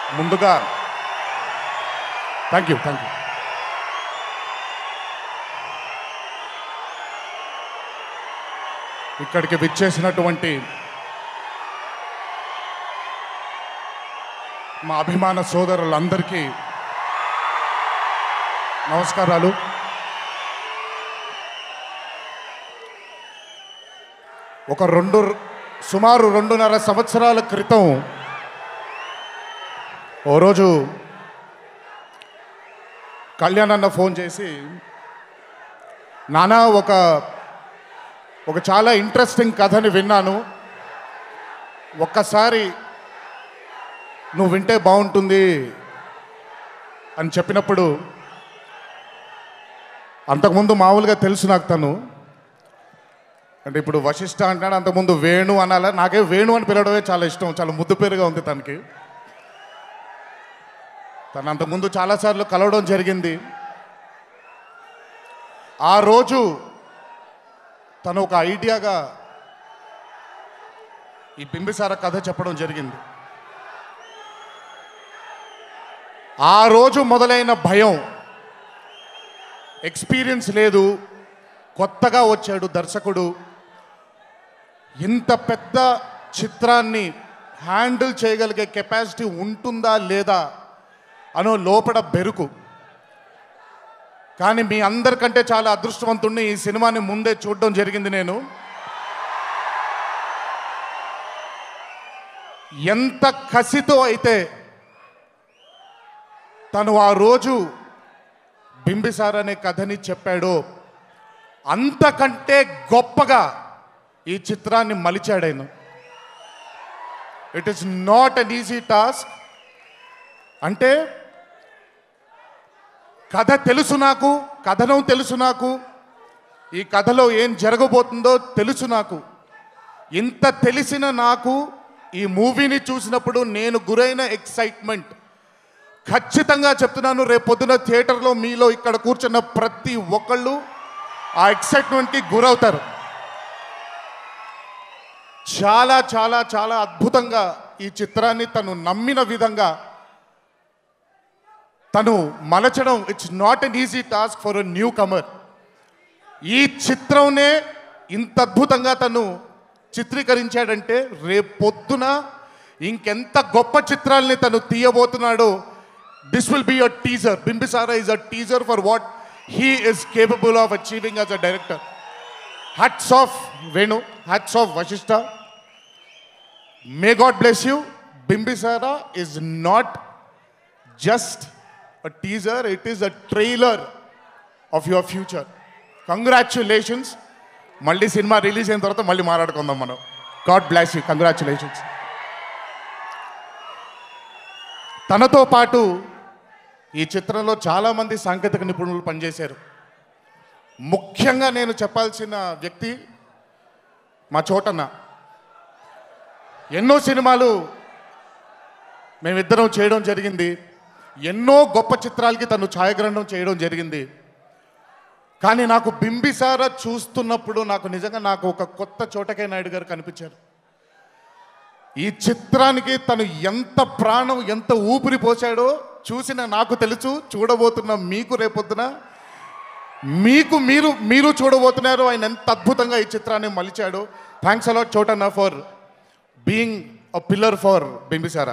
ముందుగా thank you thank you ఇక్కడికి విచ్చేసినటువంటి మా అభిమాన సోదరులందరికీ నమస్కారాలు ఒక రెండు సుమారు రెండున్నర సంవత్సరాల క్రితం ఓ రోజు కళ్యాణ్ అన్న ఫోన్ చేసి నానా ఒక ఒక చాలా ఇంట్రెస్టింగ్ కథని విన్నాను ఒక్కసారి నువ్వు వింటే బాగుంటుంది అని చెప్పినప్పుడు అంతకుముందు మామూలుగా తెలుసు నాకు తను అంటే ఇప్పుడు వశిష్ఠ అంటాడు అంతకుముందు వేణు అనాల నాకే వేణు అని పిలవడమే చాలా ఇష్టం చాలా ముద్దు పేరుగా ఉంది తనకి తను అంతకుముందు చాలాసార్లు కలవడం జరిగింది ఆ రోజు తను ఒక ఐడియాగా ఈ బింబిసార కథ చెప్పడం జరిగింది ఆ రోజు మొదలైన భయం ఎక్స్పీరియన్స్ లేదు కొత్తగా వచ్చాడు దర్శకుడు ఇంత పెద్ద చిత్రాన్ని హ్యాండిల్ చేయగలిగే కెపాసిటీ ఉంటుందా లేదా అనో లోపల బెరుకు కానీ మీ అందరికంటే చాలా అదృష్టవంతుణ్ణి ఈ సినిమాని ముందే చూడడం జరిగింది నేను ఎంత కసితో అయితే తను ఆ రోజు బింబిసార్ అనే కథని చెప్పాడో అంతకంటే గొప్పగా ఈ చిత్రాన్ని మలిచాడాను it is not an easy task అంటే కథ తెలుసు నాకు కథనం తెలుసు నాకు ఈ కథలో ఏం జరగబోతుందో తెలుసు నాకు ఇంత తెలిసిన నాకు ఈ మూవీని చూసినప్పుడు నేను గురైన ఎక్సైట్మెంట్ ఖచ్చితంగా చెప్తున్నాను రేపు పొద్దున థియేటర్లో మీలో ఇక్కడ కూర్చున్న ప్రతి ఒక్కళ్ళు ఆ ఎక్సైట్మెంట్కి గురవుతారు చాలా చాలా చాలా అద్భుతంగా ఈ చిత్రాన్ని తను నమ్మిన విధంగా తను మలచడం it's not an easy task for a newcomer ఈ చిత్రంనే ఇంత అద్భుతంగా తను చిత్రీకరించాడంటే రేపు పొద్దున ఇంకెంత గొప్ప చిత్రాల్ని తను తీయబోతున్నాడో this will be a teaser Bimbisara is a teaser for what he is capable of achieving as a director hats off Venu hats off Vashishta may God bless you Bimbisara is not just a teaser, it is a trailer of your future. Congratulations మళ్ళీ సినిమా release అయిన తర్వాత మళ్ళీ మాట్లాడుకుందాం మనం God బ్లాస్ you congratulations తనతో పాటు ఈ చిత్రంలో చాలామంది సాంకేతిక నిపుణులు పనిచేశారు ముఖ్యంగా నేను చెప్పాల్సిన వ్యక్తి మా చోటన్న ఎన్నో సినిమాలు మేమిద్దరం చేయడం జరిగింది ఎన్నో గొప్ప చిత్రాలకి తను ఛాయాగ్రహణం చేయడం జరిగింది కానీ నాకు బింబిసార చూస్తున్నప్పుడు నాకు నిజంగా నాకు ఒక కొత్త చోటకే నాయుడు గారు కనిపించారు ఈ చిత్రానికి తను ఎంత ప్రాణం ఎంత ఊపిరి పోసాడో చూసిన నాకు తెలుసు చూడబోతున్న మీకు రేపొద్దున మీకు మీరు మీరు చూడబోతున్నారు ఆయన ఎంత అద్భుతంగా ఈ చిత్రాన్ని మలిచాడు థ్యాంక్స్ అలాట్ చోటన్న for being a pillar for Bimbisara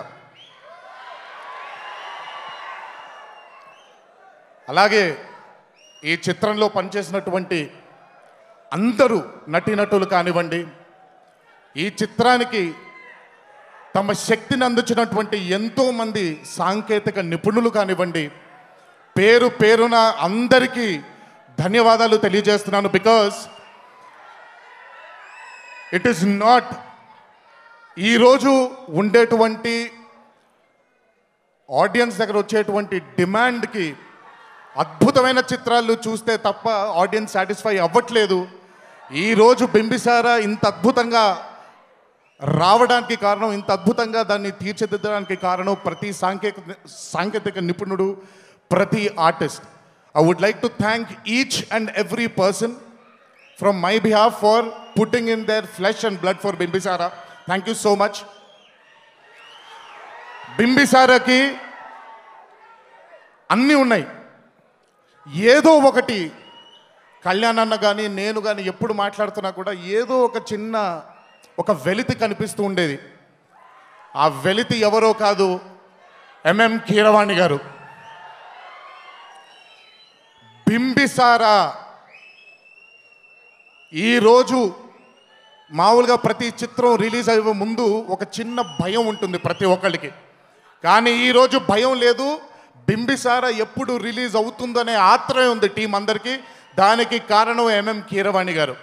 అలాగే ఈ చిత్రంలో పనిచేసినటువంటి అందరూ నటీనటులు కానివ్వండి ఈ చిత్రానికి తమ శక్తిని అందించినటువంటి ఎంతోమంది సాంకేతిక నిపుణులు కానివ్వండి పేరు పేరున అందరికీ ధన్యవాదాలు తెలియజేస్తున్నాను బికాస్ ఇట్ ఈస్ నాట్ ఈరోజు ఉండేటువంటి ఆడియన్స్ దగ్గర వచ్చేటువంటి డిమాండ్కి అద్భుతమైన చిత్రాలు చూస్తే తప్ప ఆడియన్స్ సాటిస్ఫై అవ్వట్లేదు ఈరోజు బింబిసార ఇంత అద్భుతంగా రావడానికి కారణం ఇంత అద్భుతంగా దాన్ని తీర్చిదిద్దడానికి కారణం ప్రతి సాంకేతిక సాంకేతిక నిపుణుడు ప్రతి artist I would like to thank each and every person from my behalf for putting in their flesh and blood for Bimbisara thank you so much బింబిసారకి అన్నీ ఉన్నాయి ఏదో ఒకటి కళ్యాణ్ అన్న కానీ నేను కానీ ఎప్పుడు మాట్లాడుతున్నా కూడా ఏదో ఒక చిన్న ఒక వెలితి కనిపిస్తూ ఉండేది ఆ వెలితి ఎవరో కాదు ఎంఎం కీరవాణి గారు బింబిసారా ఈరోజు మామూలుగా ప్రతి చిత్రం రిలీజ్ అయ్యే ముందు ఒక చిన్న భయం ఉంటుంది ప్రతి ఒక్కళ్ళకి కానీ ఈరోజు భయం లేదు బింబిసార ఎప్పుడు రిలీజ్ అవుతుందనే ఆత్రయం ఉంది టీం అందరికీ దానికి కారణం ఎంఎం కీరవాణి గారు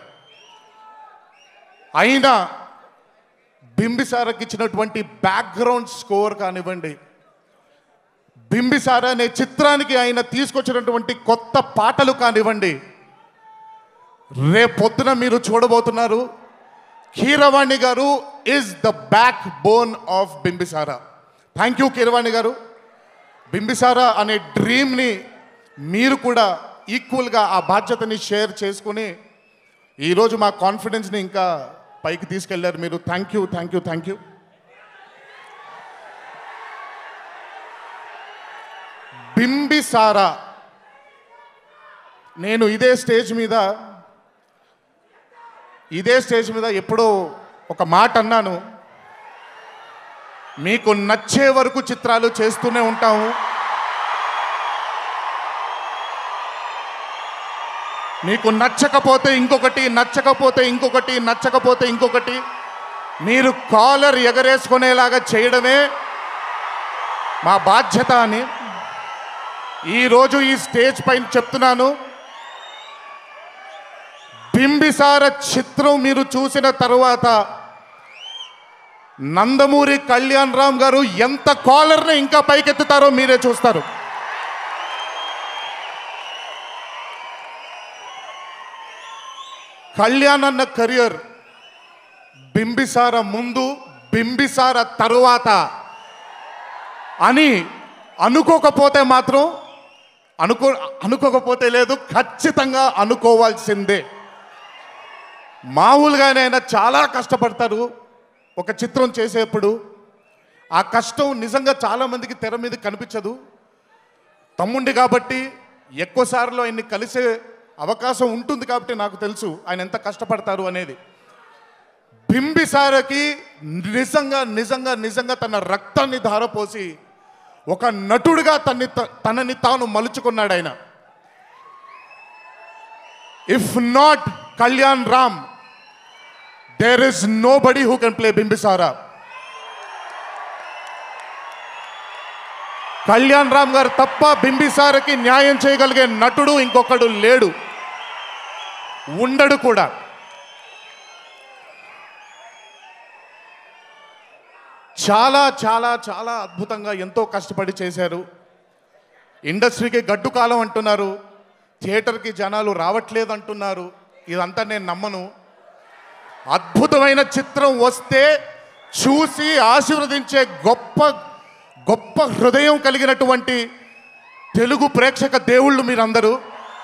అయినా బింబిసారకి ఇచ్చినటువంటి బ్యాక్గ్రౌండ్ స్కోర్ కానివ్వండి బింబిసార అనే చిత్రానికి ఆయన తీసుకొచ్చినటువంటి కొత్త పాటలు కానివ్వండి రేపొద్దున మీరు చూడబోతున్నారు Keeravani garu is the backbone of Bimbisara thank you Keeravani garu Bimbisara అనే డ్రీమ్ని మీరు కూడా ఈక్వల్గా ఆ బాధ్యతని షేర్ చేసుకుని ఈరోజు మా కాన్ఫిడెన్స్ని ఇంకా పైకి తీసుకెళ్లారు మీరు thank you thank you thank you Bimbisara నేను ఇదే స్టేజ్ మీద ఇదే స్టేజ్ మీద ఎప్పుడో ఒక మాట అన్నాను మీకు నచ్చే వరకు చిత్రాలు చేస్తూనే ఉంటాము మీకు నచ్చకపోతే ఇంకొకటి నచ్చకపోతే ఇంకొకటి నచ్చకపోతే ఇంకొకటి మీరు కాలర్ ఎగరేసుకునేలాగా చేయడమే మా బాధ్యత అని ఈరోజు ఈ స్టేజ్ పైన చెప్తున్నాను బింబిసార చిత్రం మీరు చూసిన తరువాత నందమూరి కళ్యాణ్ రామ్ గారు ఎంత కాలర్ని ఇంకా పైకెత్తుతారో మీరే చూస్తారు కళ్యాణ్ అన్న కెరియర్ బింబిసార ముందు బింబిసార తరువాత అని అనుకోకపోతే మాత్రం అనుకో అనుకోకపోతే లేదు ఖచ్చితంగా అనుకోవాల్సిందే మామూలుగానైనా చాలా కష్టపడతారు ఒక చిత్రం చేసేప్పుడు ఆ కష్టం నిజంగా చాలామందికి తెర మీద కనిపించదు తమ్ముండి కాబట్టి ఎక్కువ సార్లు ఆయన్ని కలిసే అవకాశం ఉంటుంది కాబట్టి నాకు తెలుసు ఆయన ఎంత కష్టపడతారు అనేది బింబిసారకి నిజంగా నిజంగా నిజంగా తన రక్తాన్ని ధారపోసి ఒక నటుడిగా తన్ని తనని తాను మలుచుకున్నాడు ఆయన if not Kalyan Ram there is nobody who can play Bimbisara Kalyan Ram garu తప్ప బింబిసారకి న్యాయం చేయగలిగే నటుడు ఇంకొకడు లేడు ఉండడు కూడా చాలా చాలా చాలా అద్భుతంగా ఎంతో కష్టపడి చేశారు ఇండస్ట్రీకి గడ్డు కాలం అంటున్నారు థియేటర్కి జనాలు రావట్లేదు అంటున్నారు ఇదంతా నేను నమ్మను అద్భుతమైన చిత్రం వస్తే చూసి ఆశీర్వదించే గొప్ప గొప్ప హృదయం కలిగినటువంటి తెలుగు ప్రేక్షక దేవుళ్ళు మీరందరూ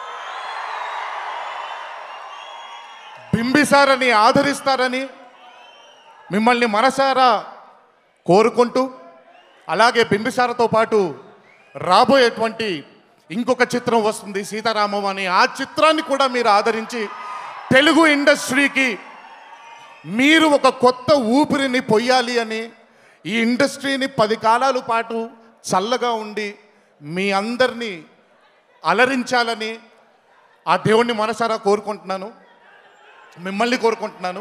బింబిసారని ఆదరిస్తారని మిమ్మల్ని మనసారా కోరుకుంటూ అలాగే బింబిసారతో పాటు రాబోయేటువంటి ఇంకొక చిత్రం వస్తుంది సీతారామం అని ఆ చిత్రాన్ని కూడా మీరు ఆదరించి తెలుగు ఇండస్ట్రీకి మీరు ఒక కొత్త ఊపిరిని పొయ్యాలి అని ఈ ఇండస్ట్రీని పది కాలాల పాటు చల్లగా ఉండి మీ అందరినీ అలరించాలని ఆ దేవుణ్ణి మనసారా కోరుకుంటున్నాను మిమ్మల్ని కోరుకుంటున్నాను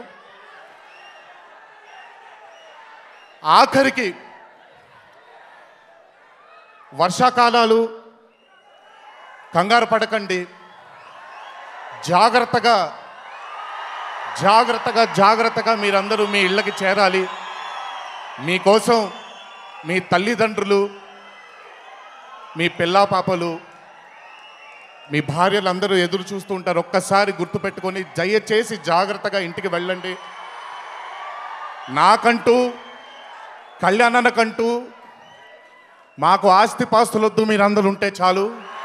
ఆఖరికి వర్షాకాలాలు కంగారు పడకండి జాగ్రత్తగా జాగ్రత్తగా జాగ్రత్తగా మీరందరూ మీ ఇళ్ళకి చేరాలి మీకోసం మీ తల్లిదండ్రులు మీ పిల్లా పాపలు మీ భార్యలందరూ ఎదురు చూస్తూ ఉంటారు ఒక్కసారి గుర్తుపెట్టుకొని దయచేసి జాగ్రత్తగా ఇంటికి వెళ్ళండి నాకంటూ కళ్యాణనకంటూ మాకు ఆస్తి పాస్తులొద్దు మీరందరూ ఉంటే చాలు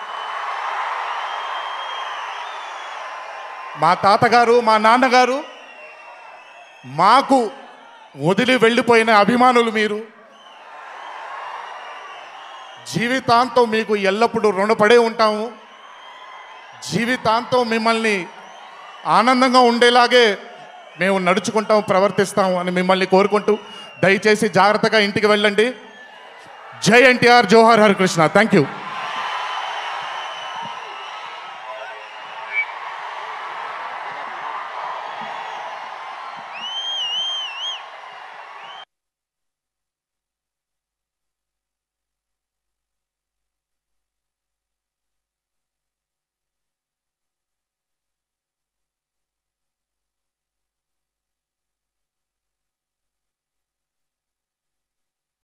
మా తాతగారు మా నాన్నగారు మాకు వదిలి వెళ్ళిపోయిన అభిమానులు మీరు జీవితాంతం మీకు ఎల్లప్పుడూ రుణపడే ఉంటాము జీవితాంతం మిమ్మల్ని ఆనందంగా ఉండేలాగే మేము నడుచుకుంటాం ప్రవర్తిస్తాం అని మిమ్మల్ని కోరుకుంటూ దయచేసి జాగ్రత్తగా ఇంటికి వెళ్ళండి జై ఎన్టీఆర్ జోహార్ హరికృష్ణ థ్యాంక్ యూ